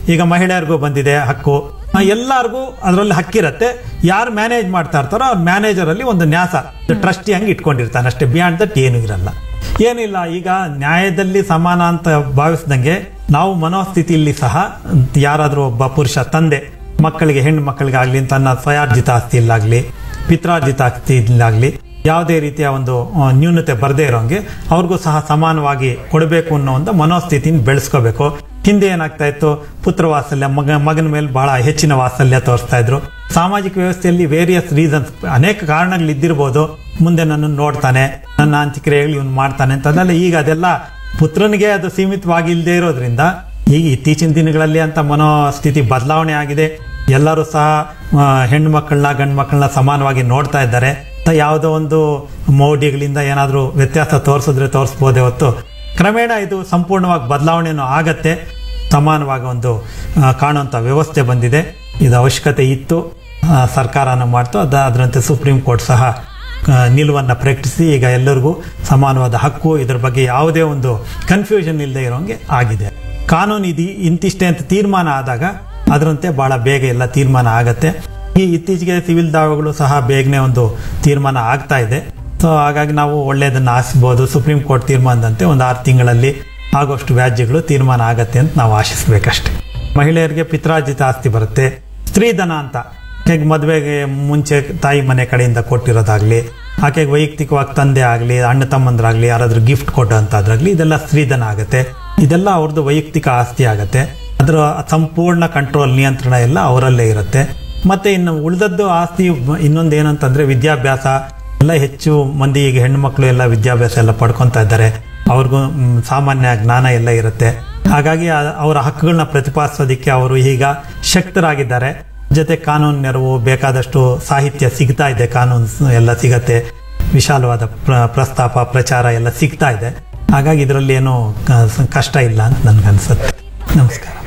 ಈಗ ಮಹಿಳೆಯರಿಗೂ ಬಂದಿದೆ ಹಕ್ಕು ಆ, ಎಲ್ಲರಿಗೂ ಅದರಲ್ಲಿ ಹಕ್ಕಿರತ್ತೆ ಯಾರು ಮ್ಯಾನೇಜ್ ಮಾಡ್ತಾ ಇರ್ತಾರೋ ಅವ್ರ ಮ್ಯಾನೇಜರ್ ಅಲ್ಲಿ ಒಂದು ನ್ಯಾಸ ಟ್ರಸ್ಟಿ ಹಂಗೆ ಇಟ್ಕೊಂಡಿರ್ತಾನೆ ಅಷ್ಟೇ ಬಿಯಾಂಡ್ ದಟ್ ಏನು ಇರಲ್ಲ ಏನಿಲ್ಲ ಈಗ ನ್ಯಾಯದಲ್ಲಿ ಸಮಾನ ಅಂತ ಭಾವಿಸಿದಂಗೆ ನಾವು ಮನೋಸ್ಥಿತಿಯಲ್ಲಿ ಸಹ ಯಾರಾದರೂ ಒಬ್ಬ ಪುರುಷ ತಂದೆ ಮಕ್ಕಳಿಗೆ ಹೆಣ್ಣು ಮಕ್ಕಳಿಗಾಗ್ಲಿ ತನ್ನ ಸ್ವಯಾರ್ಜಿತ ಆಸ್ತಿಯಲ್ಲಾಗ್ಲಿ ಪಿತ್ರಾರ್ಜಿತ ಆಸ್ತಿಯಲ್ಲಾಗ್ಲಿ ಯಾವುದೇ ರೀತಿಯ ಒಂದು ಆ, ನ್ಯೂನತೆ ಬರದೇ ಇರೋಂಗೆ ಅವ್ರಿಗೂ ಸಹ ಸಮಾನವಾಗಿ ಕೊಡಬೇಕು ಅನ್ನೋ ಒಂದು ಮನೋಸ್ಥಿತಿನ ಬೆಳೆಸ್ಕೋಬೇಕು ಹಿಂದೆ ಏನಾಗ್ತಾ ಇತ್ತು ಪುತ್ರ ವಾತ್ಸಲ್ಯ ಮಗ ಮಗನ ಮೇಲೆ ಬಹಳ ಹೆಚ್ಚಿನ ವಾತ್ಸಲ್ಯ ತೋರಿಸ್ತಾ ಇದ್ರು ಸಾಮಾಜಿಕ ವ್ಯವಸ್ಥೆಯಲ್ಲಿ ವೇರಿಯಸ್ ರೀಸನ್ಸ್ ಅನೇಕ ಕಾರಣಗಳು ಇದ್ದಿರ್ಬೋದು ಮುಂದೆ ನನ್ನನ್ನು ನೋಡ್ತಾನೆ ನನ್ನ ಅಂತ್ಯಕ್ರಿಯೆಗಳು ಇವನು ಮಾಡ್ತಾನೆ ಅಂತ ಅದೆಲ್ಲ ಈಗ ಅದೆಲ್ಲ ಪುತ್ರನಿಗೆ ಅದು ಸೀಮಿತವಾಗಿ ಇಲ್ಲದೆ ಇರೋದ್ರಿಂದ ಈಗ ಇತ್ತೀಚಿನ ದಿನಗಳಲ್ಲಿ ಅಂತ ಮನೋಸ್ಥಿತಿ ಬದಲಾವಣೆ ಆಗಿದೆ ಎಲ್ಲರೂ ಸಹ ಆ, ಹೆಣ್ಣು ಮಕ್ಕಳನ್ನ ಗಂಡು ಮಕ್ಕಳನ್ನ ಸಮಾನವಾಗಿ ನೋಡ್ತಾ ಇದ್ದಾರೆ ಅಂತ ಯಾವುದೋ ಒಂದು ಮೌಢ್ಯಗಳಿಂದ ಏನಾದರೂ ವ್ಯತ್ಯಾಸ ತೋರಿಸಿದ್ರೆ ತೋರಿಸ್ಬೋದೇ ಹೊತ್ತು ಕ್ರಮೇಣ ಇದು ಸಂಪೂರ್ಣವಾಗಿ ಬದಲಾವಣೆನೂ ಆಗತ್ತೆ ಸಮಾನವಾಗಿ ಒಂದು ಆ, ಕಾಣುವಂಥ ವ್ಯವಸ್ಥೆ ಬಂದಿದೆ ಇದು ಅವಶ್ಯಕತೆ ಇತ್ತು ಆ, ಸರ್ಕಾರನ ಮಾಡ್ತು ಅದ ಅದರಂತೆ ಸುಪ್ರೀಂ ಕೋರ್ಟ್ ಸಹ ಆ, ನಿಲುವನ್ನು ಪ್ರಕಟಿಸಿ ಈಗ ಎಲ್ಲರಿಗೂ ಸಮಾನವಾದ ಹಕ್ಕು ಇದ್ರ ಬಗ್ಗೆ ಯಾವುದೇ ಒಂದು ಕನ್ಫ್ಯೂಷನ್ ಇಲ್ಲದೆ ಇರೋಂಗೆ ಆಗಿದೆ ಕಾನೂನು ಇದು ಇಂತಿಷ್ಟೇ ಅಂತ ತೀರ್ಮಾನ ಆದಾಗ ಅದರಂತೆ ಬಹಳ ಬೇಗ ಎಲ್ಲ ತೀರ್ಮಾನ ಆಗತ್ತೆ ಈ ಇತ್ತೀಚೆಗೆ ಸಿವಿಲ್ ದಾವೆಗಳು ಸಹ ಬೇಗನೆ ಒಂದು ತೀರ್ಮಾನ ಆಗ್ತಾ ಇದೆ ಸೊ ಹಾಗಾಗಿ ನಾವು ಒಳ್ಳೆಯದನ್ನು ಆಶಿಸ್ಬೋದು ಸುಪ್ರೀಂ ಕೋರ್ಟ್ ತೀರ್ಮಾನದಂತೆ ಒಂದು ಆರು ತಿಂಗಳಲ್ಲಿ ಆಗೋಷ್ಟು ವ್ಯಾಜ್ಯಗಳು ತೀರ್ಮಾನ ಆಗತ್ತೆ ಅಂತ ನಾವು ಆಶಿಸ್ಬೇಕಷ್ಟೆ ಮಹಿಳೆಯರಿಗೆ ಪಿತ್ರಾರ್ಜಿತ ಆಸ್ತಿ ಬರುತ್ತೆ ಸ್ತ್ರೀಧನ ಅಂತ ಹೇಗೆ ಮದುವೆಗೆ ಮುಂಚೆ ತಾಯಿ ಮನೆ ಕಡೆಯಿಂದ ಕೊಟ್ಟಿರೋದಾಗ್ಲಿ ಆಕೆಗೆ ವೈಯಕ್ತಿಕವಾಗಿ ತಂದೆ ಆಗಲಿ ಅಣ್ಣ ತಮ್ಮಂದ್ರಾಗ್ಲಿ ಯಾರಾದ್ರೂ ಗಿಫ್ಟ್ ಕೊಟ್ಟಂತಾದ್ರಾಗ್ಲಿ ಇದೆಲ್ಲ ಸ್ತ್ರೀಧನ ಆಗುತ್ತೆ ಇದೆಲ್ಲ ಅವ್ರದ್ದು ವೈಯಕ್ತಿಕ ಆಸ್ತಿ ಆಗುತ್ತೆ ಅದರ ಸಂಪೂರ್ಣ ಕಂಟ್ರೋಲ್ ನಿಯಂತ್ರಣ ಎಲ್ಲ ಅವರಲ್ಲೇ ಇರುತ್ತೆ ಮತ್ತೆ ಇನ್ನು ಉಳಿದದ್ದು ಆಸ್ತಿ ಇನ್ನೊಂದು ಏನಂತಂದ್ರೆ ವಿದ್ಯಾಭ್ಯಾಸ ಎಲ್ಲ ಹೆಚ್ಚು ಮಂದಿ ಈಗ ಹೆಣ್ಣು ಮಕ್ಕಳು ಎಲ್ಲ ವಿದ್ಯಾಭ್ಯಾಸ ಎಲ್ಲ ಪಡ್ಕೊತಾ ಇದ್ದಾರೆ ಅವ್ರಿಗೂ ಮ್, ಸಾಮಾನ್ಯ ಜ್ಞಾನ ಎಲ್ಲ ಇರುತ್ತೆ ಹಾಗಾಗಿ ಆ- ಅವರ ಹಕ್ಕುಗಳನ್ನ ಪ್ರತಿಪಾದಿಸೋದಕ್ಕೆ ಅವರು ಈಗ ಶಕ್ತರಾಗಿದ್ದಾರೆ ಜೊತೆ ಕಾನೂನು ನೆರವು ಬೇಕಾದಷ್ಟು ಸಾಹಿತ್ಯ ಸಿಗ್ತಾ ಇದೆ ಕಾನೂನು ಸ್- ಎಲ್ಲ ಸಿಗತ್ತೆ ವಿಶಾಲವಾದ ಪ್ರ- ಪ್ರಸ್ತಾಪ ಪ್ರಚಾರ ಎಲ್ಲ ಸಿಗ್ತಾ ಇದೆ ಹಾಗಾಗಿ ಇದರಲ್ಲಿ ಏನು ಕ- ಕಷ್ಟ ಇಲ್ಲ ಅಂತ ನನ್ಗನ್ಸುತ್ತೆ ನಮಸ್ಕಾರ